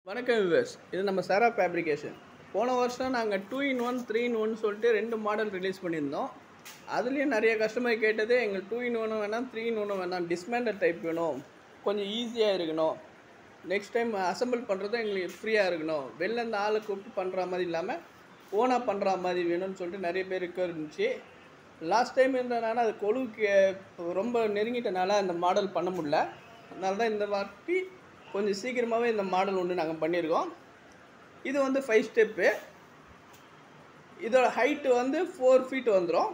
வணக்கம் விவர்ஸ் இது நம்ம சாரா ஃபேப்ரிகேஷன் போன வருஷம் நாங்கள் two in one three in one சொல்லிட்டு ரெண்டு மாடல் ரிலீஸ் பண்ணியிருந்தோம் அதுலேயும் நிறைய கஸ்டமர் கேட்டது எங்களுக்கு டூ இன் ஒன்னும் வேணாம் த்ரீ இன் ஒன்னும் வேணாம் டிஸ்மேண்டல் டைப் வேணும் கொஞ்சம் ஈஸியாக இருக்கணும் நெக்ஸ்ட் டைம் அசம்பிள் பண்ணுறதும் எங்களுக்கு ஃப்ரீயாக இருக்கணும் வெளில இருந்து ஆளை கூப்பிட்டு பண்ணுற மாதிரி இல்லாமல் ஓனாக பண்ணுற மாதிரி வேணும்னு சொல்லிட்டு நிறைய பேருக்கு இருந்துச்சு லாஸ்ட் டைம் இருந்தனால அது கொழுவுக்கு ரொம்ப நெருங்கிட்டனால அந்த மாடல் பண்ண முடியல அதனால தான் இந்த வாட்டி கொஞ்சம் சீக்கிரமாகவே இந்த மாடல் ஒன்று நாங்கள் பண்ணியிருக்கோம் இது வந்து ஃபைவ் ஸ்டெப்பு இதோட ஹைட்டு வந்து ஃபோர் ஃபீட் வந்துடும்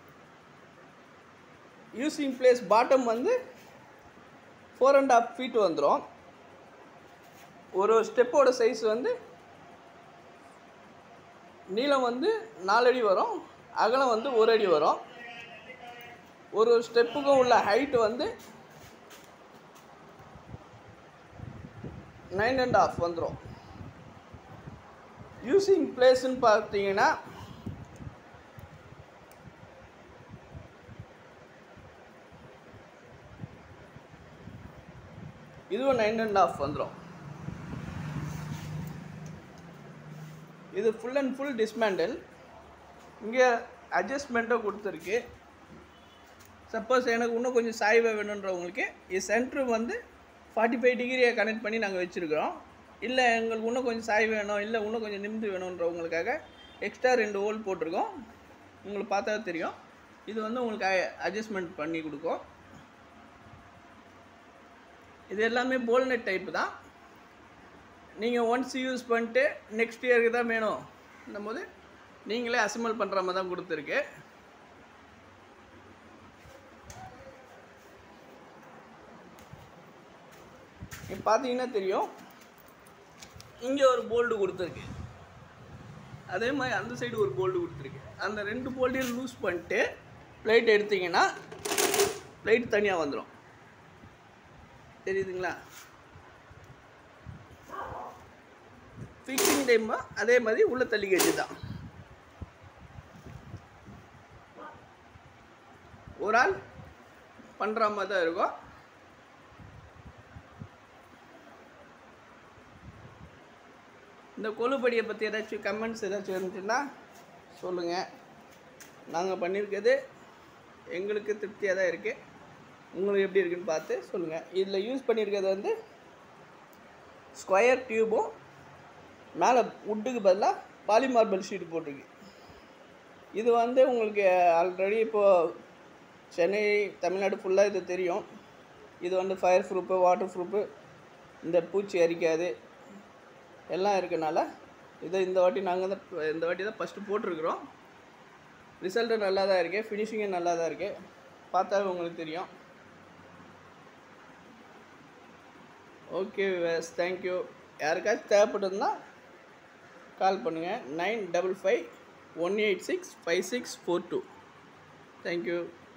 யூசிங் பிளேஸ் பாட்டம் வந்து ஃபோர் அண்ட் ஹாஃப் ஃபீட் வந்துடும் ஒரு ஸ்டெப்போட சைஸ் வந்து நீளம் வந்து நாலடி வரும் அகலம் வந்து ஒரு அடி வரும் ஒரு ஒரு ஸ்டெப்புக்கும் உள்ள ஹைட் வந்து நைன் அண்ட் ஆஃப் வந்துடும் யூசிங் பிளேஸ்ன்னு பார்த்தீங்கன்னா இதுவும் நைன் அண்ட் ஆஃப் வந்துடும் இது ஃபுல் அண்ட் ஃபுல் டிஸ்மேண்டல் இங்கே அட்ஜஸ்ட்மெண்ட்டும் கொடுத்துருக்கு சப்போஸ் எனக்கு இன்னும் கொஞ்சம் சாய்வாக வேணுன்றவங்களுக்கு இது சென்ட்ரு வந்து ஃபார்ட்டி ஃபைவ் டிகிரியை கனெக்ட் பண்ணி நாங்கள் வச்சுருக்கிறோம் இல்லை எங்களுக்கு இன்னும் கொஞ்சம் சாய் வேணும் இல்லை இன்னும் கொஞ்சம் நிமிந்து வேணுன்றவங்களுக்காக எக்ஸ்ட்ரா ரெண்டு ஹோல் போட்டிருக்கோம் உங்களுக்கு பார்த்தா தெரியும் இது வந்து உங்களுக்கு அட்ஜஸ்ட்மெண்ட் பண்ணி கொடுக்கும் இது எல்லாமே போல்நெட் டைப்பு தான் நீங்கள் ஒன்ஸ் யூஸ் பண்ணிட்டு நெக்ஸ்ட் இயருக்கு தான் வேணும் போது நீங்களே அசம்பிள் பண்ணுற மாதிரி தான் கொடுத்துருக்கு இப்போ பார்த்தீங்கன்னா தெரியும் இங்கே ஒரு போல்டு கொடுத்துருக்கு அதே மாதிரி அந்த சைடு ஒரு போல்டு கொடுத்துருக்கு அந்த ரெண்டு போல்டையும் லூஸ் பண்ணிட்டு பிளேட் எடுத்தீங்கன்னா பிளேட் தனியாக வந்துடும் தெரியுதுங்களா ஃபிக்ஸிங் டைம் அதே மாதிரி உள்ள தள்ளிக்கச்சு தான் ஒரு ஆள் பண்ணுற மாதிரி தான் இருக்கும் இந்த கொழுப்படியை பற்றி ஏதாச்சும் கமெண்ட்ஸ் ஏதாச்சும் இருந்துச்சுன்னா சொல்லுங்கள் நாங்கள் பண்ணியிருக்கிறது எங்களுக்கு திருப்தியாக தான் இருக்குது உங்களுக்கு எப்படி இருக்குன்னு பார்த்து சொல்லுங்கள் இதில் யூஸ் பண்ணியிருக்கிறது வந்து ஸ்கொயர் டியூபும் மேலே வுட்டுக்கு பதிலாக பாலிமார்பல் ஷீட் போட்டிருக்கு இது வந்து உங்களுக்கு ஆல்ரெடி இப்போது சென்னை தமிழ்நாடு ஃபுல்லாக இது தெரியும் இது வந்து ஃபயர் ப்ரூஃபு வாட்டர் ப்ரூஃபு இந்த பூச்சி அரிக்காது எல்லாம் இருக்கனால இதை இந்த வாட்டி நாங்கள் தான் இந்த வாட்டி தான் ஃபஸ்ட்டு போட்டிருக்கிறோம் ரிசல்ட்டு நல்லா தான் இருக்குது ஃபினிஷிங்கும் நல்லா தான் இருக்குது பார்த்தாவே உங்களுக்கு தெரியும் ஓகே வேஸ் தேங்க்யூ யாருக்காச்சும் தேவைப்பட்டதுன்னா கால் பண்ணுங்கள் nine double five one eight six five six four two thank you